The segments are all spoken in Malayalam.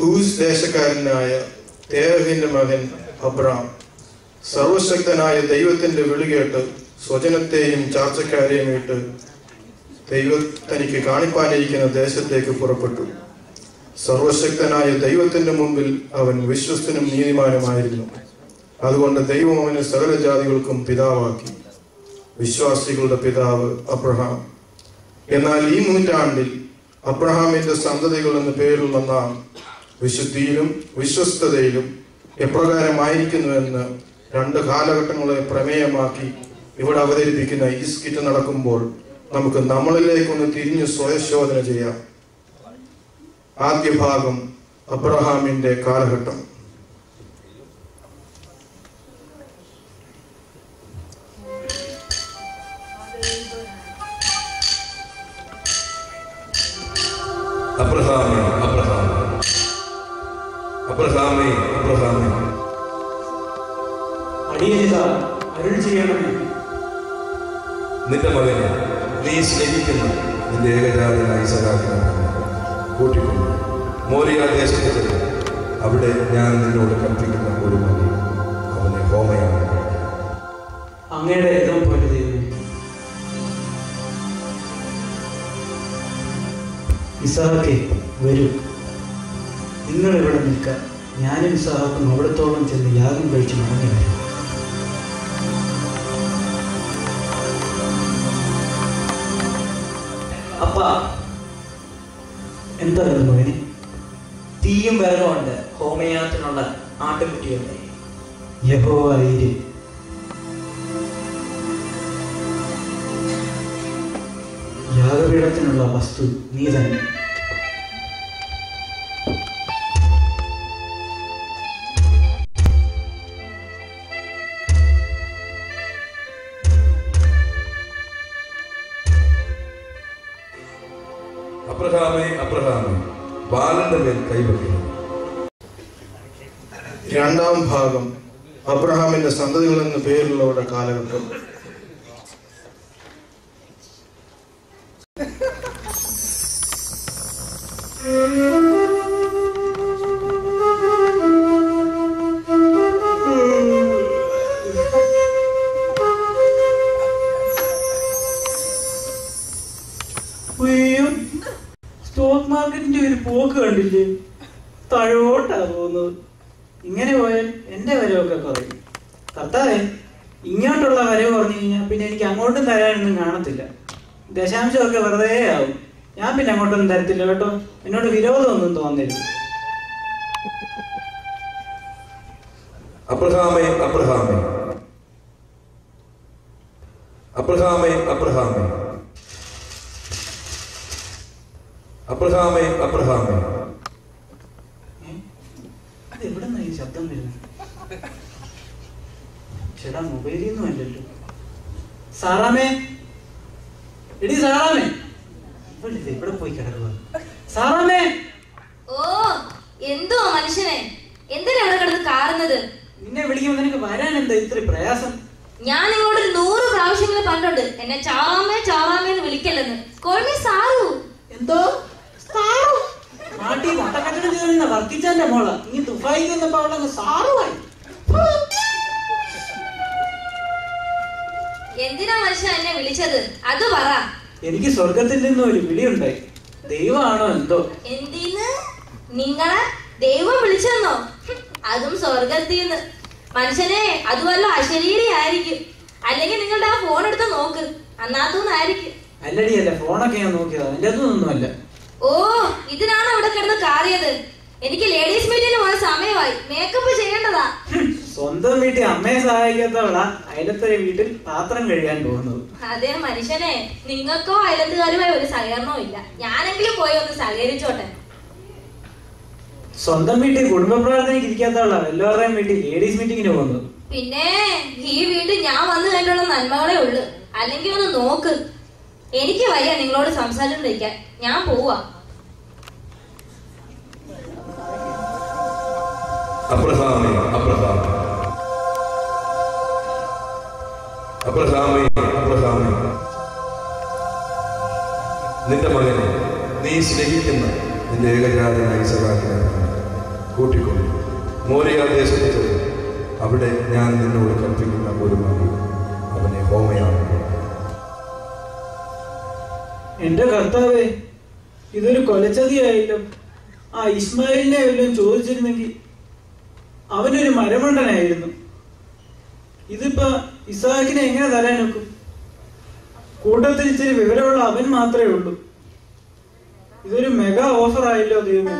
ഹൂസ് ദേശക്കാരനായ തേരഹിന്റെ മകൻ അബ്രാം സർവശക്തനായ ദൈവത്തിന്റെ വിളി കേട്ട് സ്വജനത്തെയും ചാർച്ചക്കാരെയും ഇട്ട് ദൈവം തനിക്ക് കാണിപ്പാനിരിക്കുന്ന ദേശത്തേക്ക് പുറപ്പെട്ടു സർവശക്തനായ ദൈവത്തിന്റെ മുമ്പിൽ അവൻ വിശ്വസ്തനും നീതിമാനുമായിരുന്നു അതുകൊണ്ട് ദൈവം അവനെ സകല ജാതികൾക്കും പിതാവാക്കി വിശ്വാസികളുടെ പിതാവ് അബ്രഹാം എന്നാൽ ഈ നൂറ്റാണ്ടിൽ അബ്രഹാമിന്റെ സന്തതികൾ എന്ന പേരുള്ള നാം വിശുദ്ധിയിലും വിശ്വസ്തതയിലും എപ്രകാരമായിരിക്കുന്നുവെന്ന് രണ്ട് കാലഘട്ടങ്ങളെ പ്രമേയമാക്കി ഇവിടെ അവതരിപ്പിക്കുന്ന ഈ സ്കിറ്റ് നടക്കുമ്പോൾ നമുക്ക് നമ്മളിലേക്കൊന്ന് തിരിഞ്ഞു സ്വയശോധന ചെയ്യാം ആദ്യ ഭാഗം അബ്രഹാമിന്റെ കാലഘട്ടം അബ്രഹാമേ അബ്രഹാമേ അബ്രഹാമേ അബ്രഹാമേ അടിയനിത അരുൾ ചെയ്യണമേ നിന്റെ മകനെ നീ സ്നേഹിക്കുന്ന നിന്റെ ഏകജാതനായി സഹായിക്കണം കൂട്ടിക്കൊണ്ടു മോരിയ ദേശത്ത് ചെന്ന് അവിടെ ഞാൻ നിന്നോട് കൽപ്പിക്കുന്ന ഒരു മകൻ അവനെ ഹോമയാണ് അങ്ങയുടെ ഇതം പോലെ ദൈവമേ ഇസാഹക്കെ വരൂ നിങ്ങൾ ഇവിടെ നിൽക്കാൻ ഞാനും ഇസാഹക്കും അവിടത്തോളം ചെന്ന് യാഗം കഴിച്ച് മടങ്ങി വരും അപ്പ എന്തായിരുന്നു മകനെ തീയും വിറകുമുണ്ട് ഹോമയാഗത്തിനുള്ള ആട്ടുകുട്ടിയുണ്ട് യഹോവ ഐര്യം യാഗപീഠത്തിനുള്ള വസ്തു നീ തന്നെ അബ്രഹാമേ അബ്രഹാമേ ബാലന്റെ മേൽ കൈവയ്ക്കുന്നു രണ്ടാം ഭാഗം അബ്രഹാമിന്റെ സന്തതികൾ എന്ന പേരുള്ളവരുടെ കാലഘട്ടം അയ്യോ സ്റ്റോക്ക് മാർക്കറ്റിന്റെ ഒരു പോക്ക് കണ്ടില്ലേ തഴോട്ടാ പോകുന്നത് ഇങ്ങനെ പോയാൽ എന്റെ വരവൊക്കെ കുറയും കർത്താവേ ഇങ്ങോട്ടുള്ള വരവ് പറഞ്ഞു കഴിഞ്ഞാൽ പിന്നെ എനിക്ക് അങ്ങോട്ടും തരാനൊന്നും കാണത്തില്ല ദശാംശമൊക്കെ വെറുതെ ആവും ഞാൻ പിന്നെ അങ്ങോട്ടൊന്നും തരത്തില്ല കേട്ടോ എന്നോട് വിരോധമൊന്നും തോന്നരുത് അബ്രഹാമേ അബ്രഹാമേ അബ്രഹാമേ അബ്രഹാമേ അബ്രഹാമേ അബ്രഹാമേ അത് എവിടെ ഈ ശബ്ദം വരുന്നത് ചേട്ടാ മൊബൈലിൽ നിന്നും അല്ലല്ലോ സാറാമേ എടി സാറാമേ ഇവളിത് എവിടെ പോയി കിടക്കുക സാറാമേ ഓ എന്തോ മനുഷ്യനെ എന്തിനാ ഇവിടെ കിടന്ന് കാറുന്നത് നിന്നെ വിളിക്കുമ്പോൾ നിനക്ക് വരാൻ എന്താ ഇത്ര പ്രയാസം ഞാൻ നിങ്ങളോട് ഒരു നൂറ് പ്രാവശ്യങ്ങൾ പറഞ്ഞിട്ടുണ്ട് എന്നെ ചാറാമേ ചാറാമേ എന്ന് വിളിക്കല്ലെന്ന് കോഴ്മി സാറു എന്തോ സാറു നാട്ടിൽ മുട്ടക്കച്ചടം ചെയ്തിരുന്ന വർക്കിച്ചാന്റെ മോള ഇനി ദുബായി ചെന്നപ്പോ അവളങ്ങ് സാറുവായി എന്തിനാ മനുഷ്യൻ എന്നെ വിളിച്ചത് അത് പറ എനിക്ക് സ്വർഗത്തിൽ നിന്നും ഒരു വിളിയുണ്ടായി ദൈവമാണോ എന്തോ എന്തിന്ന് നിങ്ങളെ ദൈവം വിളിച്ചെന്നോ ഹും, അതും സ്വർഗത്തിൽ നിന്ന് മനുഷ്യനെ അത് വല്ല അശരീരി ആയിരിക്കും അല്ലെങ്കിൽ നിങ്ങളുടെ ആ ഫോൺ എടുത്ത് നോക്ക് അന്നാത്തൂന്നായിരിക്കും അല്ലടി അല്ല ഫോണൊക്കെ ഞാൻ നോക്കിയതാ അതിൻ്റെ അതൊന്നുമല്ല ഓ ഇതിനാണ് ഇവിടെ കിടന്ന് കാറിയത് എനിക്ക് ലേഡീസ് മീറ്റിന് പോയ സമയമായി മേക്കപ്പ് ചെയ്യേണ്ടതാ സ്വന്തം വീട്ടിൽ അമ്മയെ സഹായിക്കാത്തവളാ അയലത്തൊരു വീട്ടിൽ പാത്രം കഴുകാൻ പോകുന്നത് അതേ മനുഷ്യനെ നിങ്ങൾക്കോ അയലത്തുകാരുമായി ഒരു സഹകരണവും ഇല്ല ഞാനെങ്കിലും പോയി ഒന്ന് സഹകരിച്ചോട്ടെ സ്വന്തം വീട്ടിൽ കുടുംബ പ്രാർത്ഥനയ്ക്ക് ഇരിക്കാത്തവളാ എല്ലാവരുടെയും വീട്ടിൽ ലേഡീസ് മീറ്റിങ്ങിന് പോകുന്നത് പിന്നെ ഈ വീട്ടിൽ ഞാൻ വന്നു കണ്ടുള്ള നന്മകളേ ഉള്ളു അല്ലെങ്കിൽ ഒന്ന് നോക്ക് എനിക്ക് വയ്യ നിങ്ങളോട് സംസാരിച്ചോണ്ടിരിക്കാൻ ഞാൻ പോവാ അബ്രഹാമേ അബ്രഹാമേ അബ്രഹാമേ അബ്രഹാമേ നിന്റെ മകനെ നീ സ്നേഹിക്കുന്ന നിന്റെ ഏകജാതനായി സഹായിക്കണം കൂട്ടിക്കൊണ്ടു മോരിയ ദേശത്ത് ചെന്നു അവിടെ ഞാൻ നിന്നോട് കൽപ്പിക്കുന്ന ഒരു മകൻ അവനെ ഹോമയാണ് എന്റെ കർത്താവേ ഇതൊരു കൊലച്ചതിയായല്ലോ ആ ഇസ്മായിലിനെ വല്ലതും ചോദിച്ചിരുന്നെങ്കിൽ അവനൊരു മരമണ്ടനായിരുന്നു ഇതിപ്പോ ഇസാഖിനെ എങ്ങനെ തരാൻ നോക്കും കൂട്ടത്തിൽ ഇച്ചിരി വിവരമുള്ള അവൻ മാത്രമേ ഉള്ളൂ ഇതൊരു മെഗാ ഓഫർ ആയല്ലോ ദൈവമേ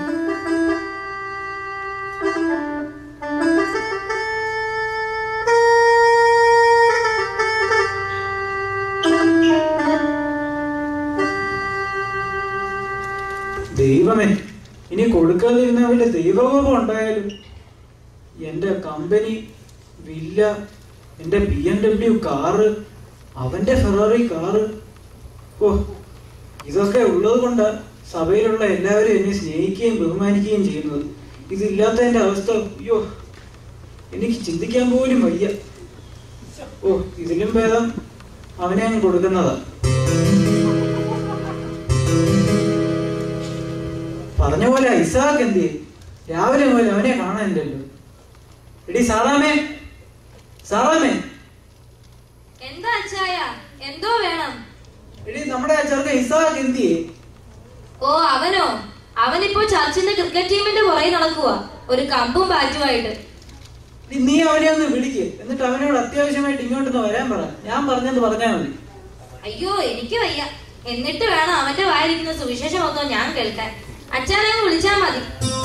ദൈവമേ ഇനി കൊടുക്കാതിരുന്ന വല്ല ദൈവകോപം ഉണ്ടായാലും എന്റെ കമ്പനി വില്ല എന്റെ ബി എം ഡബ്ല്യു കാറ് അവന്റെ ഫെറാറി കാറ് ഓ ഇതൊക്കെ ഉള്ളത് കൊണ്ട് സഭയിലുള്ള എല്ലാവരും എന്നെ സ്നേഹിക്കുകയും ബഹുമാനിക്കുകയും ചെയ്യുന്നത് ഇതില്ലാത്തതിന്റെ അവസ്ഥ അയ്യോ എനിക്ക് ചിന്തിക്കാൻ പോലും വയ്യ ഓ ഇതിലും ഭേദം അവനെ അങ്ങ് കൊടുക്കുന്നതാ പറഞ്ഞ പോലെ ഇസാഖ് എന്ത് ചെയ്യും? രാവിലെ മുതൽ അവനെ കാണാനില്ലല്ലോ എടി സാറാമേ സാറാമേ എന്താ അച്ചായ എന്തോ വേണം എടി നമ്മുടെ ആ ചെറുക്കൻ ഇസാഖ് എന്ത് ചെയ്യും? ഓ അവനോ അവനിപ്പോ ചർച്ചിന്റെ ക്രിക്കറ്റ് ടീമിന്റെ പുറകെ നടക്കുക ഒരു കമ്പും ബാറ്റുമായിട്ട് എടി, നീ അവനെ ഒന്ന് വിളിക്ക് എന്നിട്ട് അവനോട് അത്യാവശ്യമായിട്ട് ഇങ്ങോട്ടൊന്ന് വരാൻ പറ ഞാൻ പറഞ്ഞെന്ന് പറഞ്ഞാൽ മതി അയ്യോ എനിക്ക് വയ്യ എന്നിട്ട് വേണം അവന്റെ വായിരിക്കുന്ന സുവിശേഷം മൊത്തം ഞാൻ കേൾക്കാൻ അച്ഛനെ അങ്ങ് വിളിച്ചാ മതി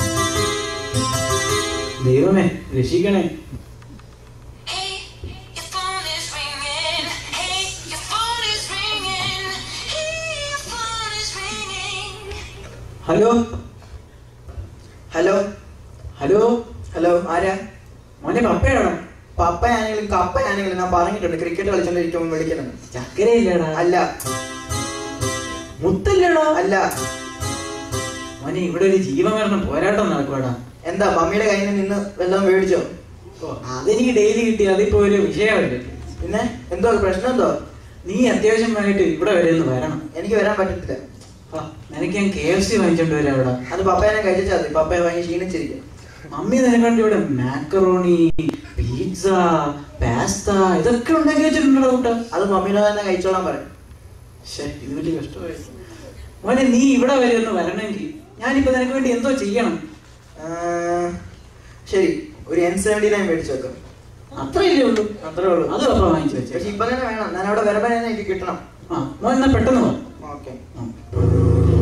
ദൈവമേ രക്ഷിക്കണേ Hey, your phone is ringing. Hey, your phone is ringing. Hey, your phone is ringing. Hello hello hello hello ആരാ മോനെ പപ്പയാണോ പപ്പയാണെങ്കിലും കപ്പയാണെങ്കിലും ഞാൻ പറഞ്ഞിട്ടുണ്ട് ക്രിക്കറ്റ് കളിച്ചോണ്ടിരിക്കുമ്പോൾ വിളിക്കണം ചക്കരയില്ലേടാ അല്ല മുത്തല്ലേടാ അല്ല മോനെ ഇവിടെ ഒരു ജീവമരണം പോരാട്ടം നടക്കുവാടാ എന്താ മമ്മിയുടെ കയ്യിൽ നിന്ന് നിന്ന് വല്ലതും മേടിച്ചോ ഓ, അതെനിക്ക് ഡെയിലി കിട്ടി അതിപ്പോ ഒരു വിഷയമല്ലേ പിന്നെ എന്തോ പ്രശ്നം എന്തോ നീ അത്യാവശ്യമായിട്ട് ഇവിടെ വരെ ഒന്ന് വരണം എനിക്ക് വരാൻ പറ്റത്തില്ല ആ, നിനക്ക് ഞാൻ കെ എഫ് സി വാങ്ങിച്ചോണ്ട് വരാം അവിടെ അത് പപ്പേനെ കഴിച്ചാൽ മതി പപ്പയെ വാങ്ങി ക്ഷീണിച്ചിരിക്കും മമ്മി നിനക്കണ്ട് ഇവിടെ മാക്കറോണി പിസ്സ പാസ്ത ഇതൊക്കെ ഉണ്ടാക്കി വെച്ചിട്ടുണ്ടോ കൂട്ടാ അത് മമ്മീനെ തന്നെ കഴിച്ചോളാൻ പറയും ശ്ശേ, ഇത് വലിയ കഷ്ടമായി മോനെ നീ ഇവിടെ വരെ ഒന്ന് വരണമെങ്കിൽ ഞാനിപ്പോ നിനക്ക് വേണ്ടി എന്തോ ചെയ്യണം ആ, ശരി ഒരു എൻ സെവൻറ്റി നയൻ മേടിച്ചു വെക്കാം അത്രയല്ലേ ഉള്ളൂ അത്രേ ഉള്ളൂ അത് പപ്പ വാങ്ങിച്ചു വെച്ചേ പക്ഷെ ഇപ്പൊ തന്നെ വേണം ഞാൻ അവിടെ വരുമ്പോ തന്നെ എനിക്ക് കിട്ടണം ആ മോൻ എന്നാ പെട്ടെന്ന് വാ ഓക്കെ ആ.